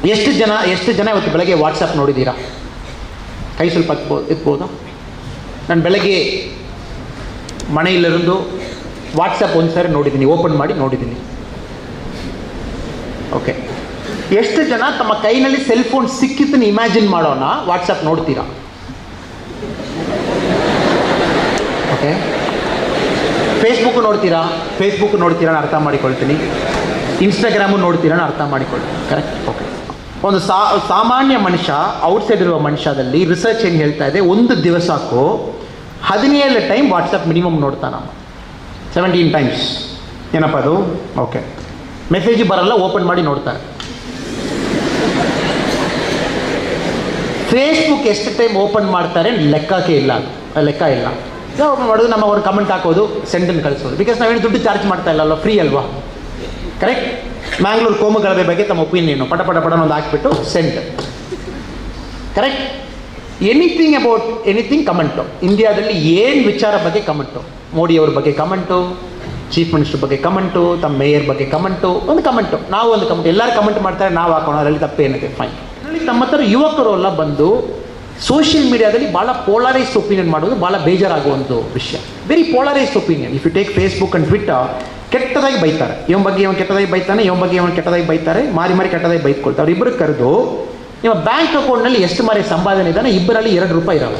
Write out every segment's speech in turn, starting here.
ಎಷ್ಟು ಜನ ಎಷ್ಟು ಜನ ಇವತ್ತು ಬೆಳಗ್ಗೆ ವಾಟ್ಸಪ್ ನೋಡಿದ್ದೀರಾ ಕೈ ಸ್ವಲ್ಪ ಎತ್ಬೋ ಎತ್ಬೋದಾ ನಾನು ಬೆಳಗ್ಗೆ ಮನೆಯಲ್ಲಿருந்து ವಾಟ್ಸಪ್ ಒಂದು ಸಾರಿ ನೋಡಿದ್ದೀನಿ ಓಪನ್ ಮಾಡಿ ನೋಡಿದ್ದೀನಿ ಓಕೆ ಎಷ್ಟು ಜನ ತಮ್ಮ ಕೈನಲ್ಲಿ ಸೆಲ್ ಫೋನ್ ಸಿಕ್ಕಿದ್ದನ್ನು ಇಮ್ಯಾಜಿನ್ ಮಾಡೋಣ ವಾಟ್ಸಪ್ ನೋಡ್ತೀರಾ ಓಕೆ ಫೇಸ್ಬುಕ್ ನೋಡ್ತೀರಾ ಫೇಸ್ಬುಕ್ ನೋಡ್ತೀರಾ ನಾನು ಅರ್ಥ ಮಾಡಿಕೊಳ್ತೀನಿ ಇನ್ಸ್ಟಾಗ್ರಾಮು ನೋಡ್ತೀರಾ ನಾನು ಅರ್ಥ ಮಾಡಿಕೊಳ್ತೀನಿ ಕರೆಕ್ಟ್ ಓಕೆ ಒಂದು ಸಾ ಸಾಮಾನ್ಯ ಮನುಷ್ಯ ಔಟ್ಸೈಡ್ ಇರುವ ಮನುಷ್ಯದಲ್ಲಿ ರಿಸರ್ಚ್ ಏನು ಹೇಳ್ತಾ ಇದೆ ಒಂದು ದಿವಸಕ್ಕೂ ಹದಿನೇಳು ಟೈಮ್ ವಾಟ್ಸಪ್ ಮಿನಿಮಮ್ ನೋಡ್ತಾನ ಸೆವೆಂಟೀನ್ ಟೈಮ್ಸ್ ಏನಪ್ಪ ಅದು ಓಕೆ ಮೆಸೇಜ್ ಬರಲ್ಲ ಓಪನ್ ಮಾಡಿ ನೋಡ್ತಾರೆ ಫೇಸ್ಬುಕ್ ಎಷ್ಟು ಟೈಮ್ ಓಪನ್ ಮಾಡ್ತಾರೆ ಲೆಕ್ಕಕ್ಕೆ ಇಲ್ಲ ಅದು ಲೆಕ್ಕ ಇಲ್ಲ ಓಪನ್ ಮಾಡೋದು ನಮ್ಮ ಅವ್ರು ಕಮೆಂಟ್ ಹಾಕೋದು ಸೆಂಡನ್ನು ಕಳಿಸೋದು ಬಿಕಾಸ್ ನಾವೇನು ದುಡ್ಡು ಚಾರ್ಜ್ ಮಾಡ್ತಾ ಇಲ್ಲಲ್ಲ ಫ್ರೀ ಅಲ್ವಾ ಕರೆಕ್ಟ್ ಮ್ಯಾಂಗ್ಳೂರು ಕೋಮುಗಲಭೆ ಬಗ್ಗೆ ತಮ್ಮ ಒಪಿನಿಯನ್ ಪಟ ಪಟ ಪಟ ಒಂದು ಹಾಕ್ಬಿಟ್ಟು send correct anything about anything comment ಇಂಡಿಯಾದಲ್ಲಿ ಏನು ವಿಚಾರ ಬಗ್ಗೆ ಕಮೆಂಟು ಮೋದಿಯವ್ರ ಬಗ್ಗೆ ಕಮೆಂಟು ಚೀಫ್ ಮಿನಿಸ್ಟರ್ ಬಗ್ಗೆ ಕಮೆಂಟು ತಮ್ಮ ಮೇಯರ್ ಬಗ್ಗೆ ಕಮೆಂಟು ಒಂದು ಕಮೆಂಟು ನಾವು ಒಂದು ಕಮೆಂಟ್ ಎಲ್ಲರೂ ಕಮೆಂಟ್ ಮಾಡ್ತಾರೆ ನಾವು ಹಾಕೋಣ ಅದರಲ್ಲಿ ತಪ್ಪೇನಿದೆ ಫೈನ್ ಅದರಲ್ಲಿ ತಮ್ಮ ಹತ್ರ ಯುವಕರು ಎಲ್ಲ ಬಂದು ಸೋಷಿಯಲ್ ಮೀಡಿಯಾದಲ್ಲಿ ಭಾಳ ಪೋಲರೈಸ್ ಒಪಿನಿಯನ್ ಮಾಡೋದು ಭಾಳ ಬೇಜಾರಾಗುವಂಥ ವಿಷಯ very polarise opinion if you take Facebook and Twitter ಕೆಟ್ಟದಾಗಿ ಬೈತಾರೆ ಇವನ್ ಬಗ್ಗೆ ಇವನ್ ಕೆಟ್ಟದಾಗಿ ಬೈತಾನೆ ಇವನ್ ಬಗ್ಗೆ ಇವನ್ ಕೆಟ್ಟದಾಗಿ ಬೈತಾರೆ ಮಾರಿ ಮಾರಿ ಕೆಟ್ಟದಾಗಿ ಬೈತ್ಕೊಳ್ತಾರೆ ಅವ್ರು ಇಬ್ಬರು ಕರೆದು ನಿಮ್ಮ ಬ್ಯಾಂಕ್ ಅಕೌಂಟ್ನಲ್ಲಿ ಎಷ್ಟು ಮಾರಿ ಸಂಪಾದನೆ ಇದ್ದಾನೆ ಇಬ್ಬರಲ್ಲಿ ಎರಡು ರೂಪಾಯಿ ಇರಲ್ಲ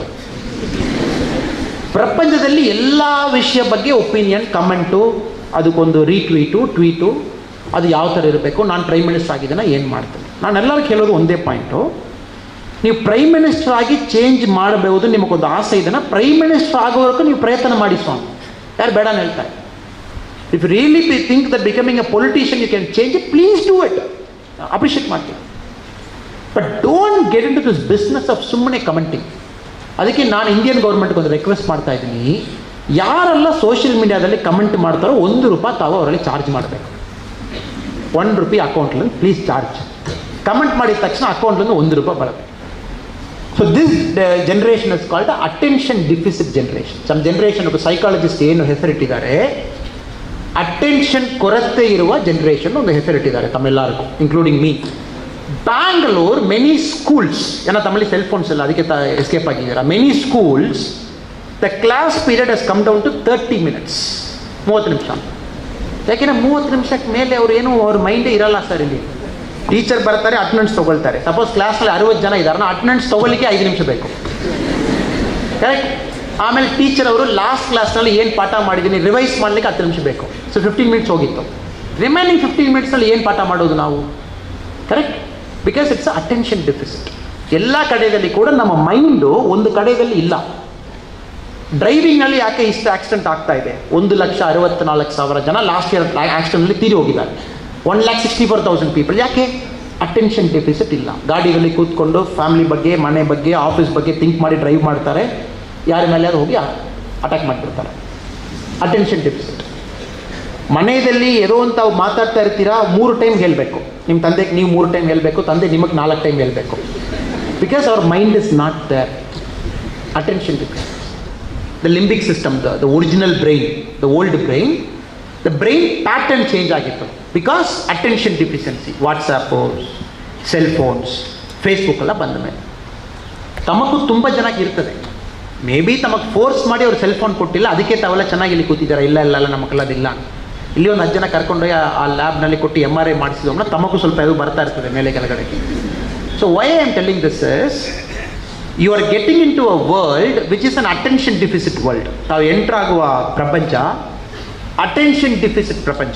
ಪ್ರಪಂಚದಲ್ಲಿ ಎಲ್ಲ ವಿಷಯ ಬಗ್ಗೆ ಒಪಿನಿಯನ್ ಕಮೆಂಟು ಅದಕ್ಕೊಂದು ರೀಟ್ವೀಟು ಟ್ವೀಟು ಅದು ಯಾವ ಥರ ಇರಬೇಕು ನಾನು ಪ್ರೈಮ್ ಮಿನಿಸ್ಟರ್ ಆಗಿದ್ದೇನೆ ಏನು ಮಾಡ್ತೇನೆ ನಾನು ಎಲ್ಲರೂ ಕೇಳೋದು ಒಂದೇ ಪಾಯಿಂಟು ನೀವು ಪ್ರೈಮ್ ಮಿನಿಸ್ಟರ್ ಆಗಿ ಚೇಂಜ್ ಮಾಡಬಹುದು ನಿಮಗೊಂದು ಆಸೆ ಇದೆನಾ ಪ್ರೈಮ್ ಮಿನಿಸ್ಟರ್ ಆಗೋವರೆಗೂ ನೀವು ಪ್ರಯತ್ನ ಮಾಡಿ ಸ್ವಾಮಿ ಯಾರು ಬೇಡ ಅಂತ ಹೇಳ್ತಾರೆ if really P think that becoming a politician you can change it please do it appreciate ಮಾಡ್ತೀನಿ but don't get into this business of ಸುಮ್ಮನೆ ಕಮೆಂಟಿಂಗ್ ಅದಕ್ಕೆ ನಾನು ಇಂಡಿಯನ್ ಗೌರ್ಮೆಂಟ್ಗೆ ಒಂದು ರಿಕ್ವೆಸ್ಟ್ ಮಾಡ್ತಾ ಇದ್ದೀನಿ ಯಾರೆಲ್ಲ ಸೋಷಿಯಲ್ ಮೀಡಿಯಾದಲ್ಲಿ ಕಮೆಂಟ್ ಮಾಡ್ತಾರೋ ಒಂದು ರೂಪಾಯಿ ತಾವು ಅವರಲ್ಲಿ ಚಾರ್ಜ್ ಮಾಡಬೇಕು ಒನ್ ರುಪಿ ಅಕೌಂಟ್ಲಿಂದ ಪ್ಲೀಸ್ ಚಾರ್ಜ್ ಕಮೆಂಟ್ ಮಾಡಿದ ತಕ್ಷಣ ಅಕೌಂಟ್ಲಿಂದ ಒಂದು ರೂಪಾಯಿ ಬರುತ್ತೆ so this generation is called attention deficit generation some generation ಒಬ್ಬ ಸೈಕಾಲಜಿಸ್ಟ್ ಏನು ಹೆಸರಿಟ್ಟಿದ್ದಾರೆ ಅಟೆನ್ಷನ್ ಕೊರತೆ ಇರುವ ಜನರೇಷನ್ ಒಂದು ಹೆಸರಿಟ್ಟಿದ್ದಾರೆ ತಮ್ಮೆಲ್ಲರಿಗೂ including me Bangalore many schools ಏನೋ ತಮ್ಮಲ್ಲಿ ಸೆಲ್ ಫೋನ್ಸ್ ಇಲ್ಲ ಅದಕ್ಕೆ ಎಸ್ಕೇಪ್ ಆಗಿದ್ದೀರಾ many schools the class period has come down to thirty minutes ಮೂವತ್ತು ನಿಮಿಷ ಯಾಕೆಂದರೆ ಮೂವತ್ತು ನಿಮಿಷಕ್ಕೆ ಮೇಲೆ ಅವ್ರು ಏನು ಅವ್ರ ಮೈಂಡೇ ಇರಲ್ಲ ಸರ್ ಇಲ್ಲಿ ಟೀಚರ್ ಬರ್ತಾರೆ ಅಟೆಂಡೆನ್ಸ್ ತೊಗೊಳ್ತಾರೆ ಸಪೋಸ್ ಕ್ಲಾಸಲ್ಲಿ ಅರವತ್ತು ಜನ ಇದ್ದಾರೆ ಅಟೆಂಡೆನ್ಸ್ ತೊಗೊಳ್ಳಿಕ್ಕೆ ಐದು ನಿಮಿಷ ಬೇಕು ಕರೆಕ್ಟ್ ಆಮೇಲೆ ಟೀಚರ್ ಅವರು ಲಾಸ್ಟ್ ಕ್ಲಾಸ್ನಲ್ಲಿ ಏನು ಪಾಠ ಮಾಡಿದ್ದೀನಿ ರಿವೈಸ್ ಮಾಡಲಿಕ್ಕೆ ಹತ್ತು ನಿಮಿಷ ಬೇಕು ಸೊ ಫಿಫ್ಟೀನ್ ಮಿನಿಟ್ಸ್ ಹೋಗಿತ್ತು ರಿಮೈನಿಂಗ್ ಫಿಫ್ಟೀನ್ ಮಿನಿಟ್ಸ್ನಲ್ಲಿ ಏನು ಪಾಠ ಮಾಡೋದು ನಾವು correct because it's attention deficit ಎಲ್ಲ ಕಡೆಯಲ್ಲಿ ಕೂಡ ನಮ್ಮ ಮೈಂಡು ಒಂದು ಕಡೆಯಲ್ಲಿ ಇಲ್ಲ ಡ್ರೈವಿಂಗ್ನಲ್ಲಿ ಯಾಕೆ ಇಷ್ಟು ಆಕ್ಸಿಡೆಂಟ್ ಆಗ್ತಾ ಇದೆ ಒಂದು ಲಕ್ಷ ಅರವತ್ತ್ನಾಲ್ಕು ಸಾವಿರ ಜನ ಲಾಸ್ಟ್ ಇಯರ್ ಆಕ್ಸಿಡೆಂಟ್ನಲ್ಲಿ ತೀರಿ ಹೋಗಿದ್ದಾರೆ one lakh sixty four thousand people ಯಾಕೆ ಅಟೆನ್ಷನ್ ಡೆಫಿಸಿಟ್ ಇಲ್ಲ ಗಾಡಿಗಳಲ್ಲಿ ಕೂತ್ಕೊಂಡು ಫ್ಯಾಮಿಲಿ ಬಗ್ಗೆ ಮನೆ ಬಗ್ಗೆ ಆಫೀಸ್ ಬಗ್ಗೆ ಥಿಂಕ್ ಮಾಡಿ ಡ್ರೈವ್ ಮಾಡ್ತಾರೆ ಯಾರ ಮೇಲೆ ಯಾರು ಹೋಗಿ ಅಟ್ಯಾಕ್ ಮಾಡಿಬಿಡ್ತಾರೆ ಅಟೆನ್ಷನ್ ಡೆಫಿಸಿಟ್ ಮನೆಯಲ್ಲಿ ಏನೋ ಅಂತ ಮಾತಾಡ್ತಾ ಇರ್ತೀರಾ ಮೂರು ಟೈಮ್ ಹೇಳಬೇಕು ನಿಮ್ಮ ತಂದೆಗೆ ನೀವು ಮೂರು ಟೈಮ್ ಹೇಳಬೇಕು ತಂದೆ ನಿಮಗೆ ನಾಲ್ಕು ಟೈಮ್ ಹೇಳಬೇಕು because our mind is not there attention deficit the limbic system the the original brain the old brain the brain pattern change ಆಗಿತ್ತು because attention deficiency WhatsApp cell phones Facebook ಎಲ್ಲ ಬಂದ ಮೇಲೆ ತಮಗೂ ತುಂಬ ಜನಕ್ಕೆ ಇರ್ತದೆ ಮೇ ಬಿ ತಮಗೆ force ಮಾಡಿ ಅವ್ರು ಸೆಲ್ ಫೋನ್ ಕೊಟ್ಟಿಲ್ಲ ಅದಕ್ಕೆ ತಾವೆಲ್ಲ ಚೆನ್ನಾಗಿ ಇಲ್ಲಿ ಕೂತಿದ್ದಾರೆ ಇಲ್ಲ ಇಲ್ಲ ಇಲ್ಲ ನಮಗೆಲ್ಲ ಅದಿಲ್ಲ ಇಲ್ಲಿ ಒಂದು ಹತ್ತು ಜನ ಕರ್ಕೊಂಡೋಗಿ ಆ- ಆ ಲ್ಯಾಬ್ನಲ್ಲಿ ಕೊಟ್ಟು ಎಮ್ ಆರ್ ಐ ಮಾಡಿಸಿದವನ್ನ ತಮಗೂ ಸ್ವಲ್ಪ ಇದು ಬರ್ತಾ ಇರ್ತದೆ ಮೇಲೆ ಕೆಳಗಡೆ so why I am telling this is you are getting into a world which is an attention deficit world ತಾವು ಎಂಟ್ರ್ ಆಗುವ ಪ್ರಪಂಚ ಅಟೆನ್ಷನ್ ಡಿಫಿಸಿಟ್ ಪ್ರಪಂಚ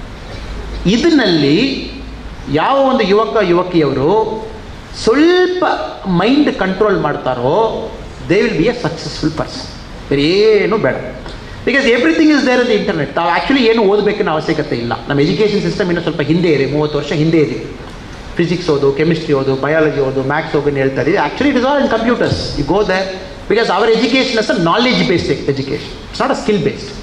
ಇದರಲ್ಲಿ ಯಾವ ಒಂದು ಯುವಕ ಯುವಕಿಯವರು ಸ್ವಲ್ಪ ಮೈಂಡ್ ಕಂಟ್ರೋಲ್ ಮಾಡ್ತಾರೋ they will be a successful person ಬೇರೆ ಏನು ಬೇಡ because everything is there in the internet ತಾವು ಆ್ಯಕ್ಚುಲಿ ಏನು ಓದಬೇಕನ್ನೋ ಅವಶ್ಯಕತೆ ಇಲ್ಲ ನಮ್ಮ ಎಜುಕೇಷನ್ ಸಿಸ್ಟಮ್ ಇನ್ನೂ ಸ್ವಲ್ಪ ಹಿಂದೆ ಇದೆ ಮೂವತ್ತು ವರ್ಷ ಹಿಂದೆ ಇದೆ ಫಿಸಿಕ್ಸ್ ಓದು ಕೆಮಿಸ್ಟ್ರಿ ಓದು ಬಯಾಲಜಿ ಓದು ಮ್ಯಾಥ್ಸ್ ಓದು ಅಂತ ಹೇಳ್ತಾ ಇದ್ದೀವಿ actually it is all in computers you go there because our education is a knowledge based education it's not a skill based